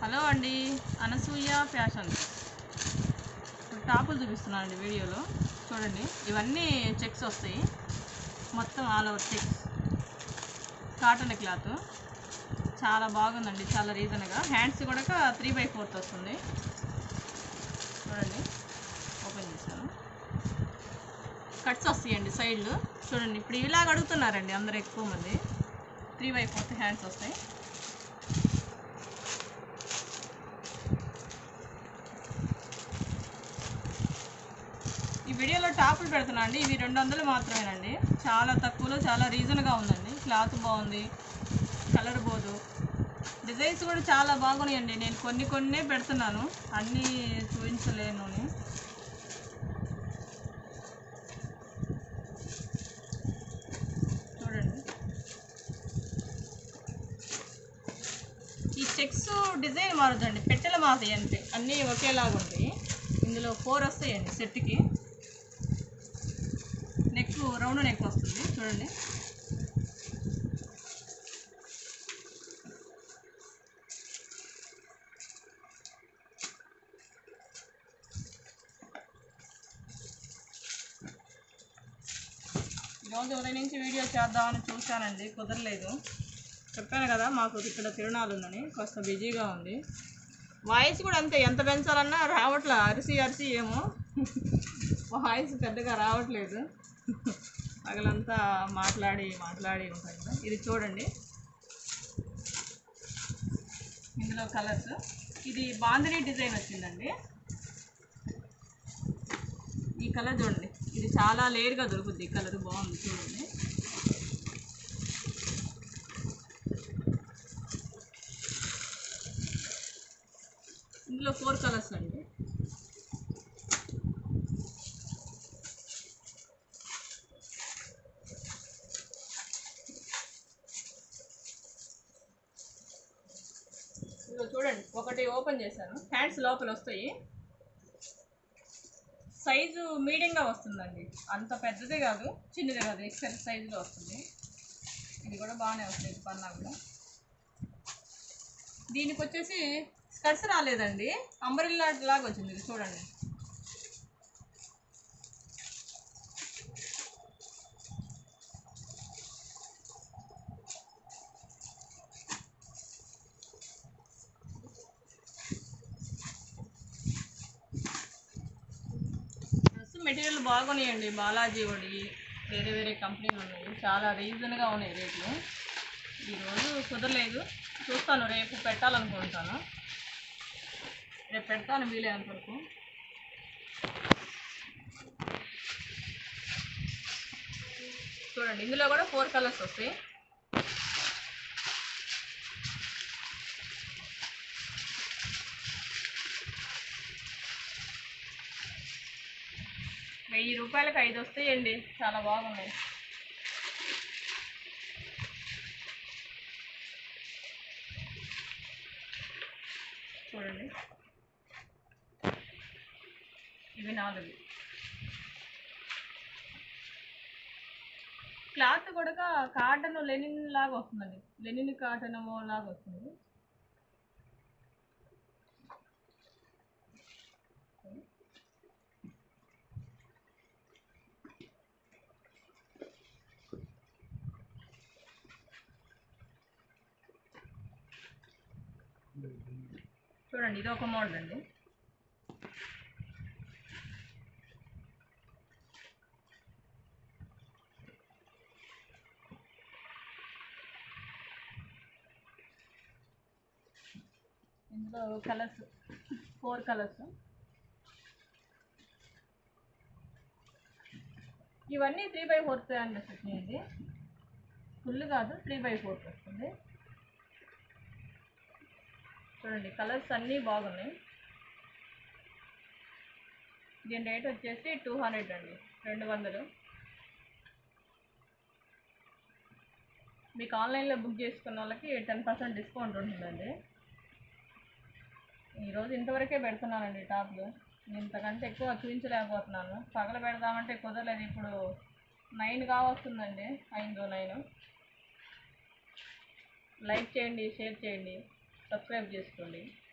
hello అండి Anasuya fashion ఇప్పుడు టాపులు చూపిస్తున్నానండి వీడియోలో చూడండి ఇవన్నీ చెక్స్ వస్తాయి మొత్తం all over checks cotton cloth చాలా బాగుందండి చాలా రీజన్గా హ్యాండ్స్ కూడా త్రీ బై ఫోర్త్ వస్తుంది చూడండి ఓపెన్ చేశాను కట్స్ వస్తాయండి సైడ్లు చూడండి ఇప్పుడు ఇలాగ అడుగుతున్నారండి అందరు ఎక్కువ మంది త్రీ బై ఫోర్త్ హ్యాండ్స్ వస్తాయి ఈ వీడియోలో టాపులు పెడుతున్నా అండి ఇవి రెండు వందలు మాత్రమేనండి చాలా తక్కువలో చాలా రీజన్గా ఉందండి క్లాత్ బాగుంది కలర్ పోదు డిజైన్స్ కూడా చాలా బాగున్నాయండి నేను కొన్ని కొన్నే పెడుతున్నాను అన్నీ చూపించలేను చూడండి ఈ చెక్స్ డిజైన్ మారుదండి పెట్టెలు మారుతాయి అంతే అన్నీ ఒకేలాగా ఉంటాయి ఇందులో ఫోర్ వస్తాయండి సెట్కి నెక్ రౌండ్ నెక్ వస్తుంది చూడండి ఈరోజు ఉదయం నుంచి వీడియో చేద్దామని చూశానండి కుదరలేదు చెప్పాను కదా మాకు ఇక్కడ తిరునాళ్ళు ఉందని కాస్త బిజీగా ఉంది వాయిస్ కూడా అంతే ఎంత పెంచాలన్నా రావట్లే అరిసి అరిసి ఏమో వాయిస్ పెద్దగా రావట్లేదు పగలంతా మాట్లాడి మాట్లాడి ఉంటాను కదా ఇది చూడండి ఇందులో కలర్స్ ఇది బాందిని డిజైన్ వచ్చిందండి ఈ కలర్ చూడండి ఇది చాలా లేయర్గా దొరుకుద్ది ఈ కలర్ బాగుంది చూడండి ఇందులో ఫోర్ కలర్స్ అండి ఇదిగో చూడండి ఒకటి ఓపెన్ చేశాను హ్యాండ్స్ లోపల వస్తాయి సైజు మీడియంగా వస్తుందండి అంత పెద్దది కాదు చిన్నది కాదు ఎక్సెల్ సైజులో వస్తుంది ఇది కూడా బాగానే వస్తుంది ఇది పన్నా కూడా దీనికి వచ్చేసి స్కర్ట్స్ రాలేదండి అంబరిల్లా లాగా వచ్చింది ఇది చూడండి డ్రెస్ మెటీరియల్ బాగున్నాయండి బాలాజీ ఒడి వేరే వేరే కంపెనీలు ఉన్నాయి చాలా రీజన్గా ఉన్నాయి రేట్లు ఈరోజు కుదరలేదు చూస్తాను రేపు పెట్టాలనుకుంటాను రేపు పెడతాను వీలైనంత వరకు చూడండి ఇందులో కూడా ఫోర్ కలర్స్ వస్తాయి వెయ్యి రూపాయలకి ఐదు వస్తాయండి చాలా బాగున్నాయి చూడండి ఇవి నాలుగు క్లాత్ కూడా కాటన్ లెనిన్ లాగా వస్తుందండి లెనిన్ కాటన్ లాగా వస్తుంది చూడండి ఇది ఒక మోడల్ అండి ఇందులో కలర్స్ ఫోర్ కలర్స్ ఇవన్నీ త్రీ బై ఫోర్త్ అండి వచ్చినాయండి ఫుల్ కాదు త్రీ బై ఫోర్త్ వస్తుంది చూడండి కలర్స్ అన్నీ బాగున్నాయి దీని రేట్ వచ్చేసి టూ హండ్రెడ్ అండి రెండు వందలు మీకు ఆన్లైన్లో బుక్ చేసుకున్న వాళ్ళకి టెన్ పర్సెంట్ డిస్కౌంట్ ఉంటుందండి ఈరోజు ఇంతవరకే పెడుతున్నానండి టాప్లు నేను ఇంతకంటే ఎక్కువ చూపించలేకపోతున్నాను పగల పెడదామంటే కుదరలేదు ఇప్పుడు నైన్ కావస్తుందండి ఐదు నైన్ లైక్ చేయండి షేర్ చేయండి సబ్స్క్రైబ్ చేసుకోండి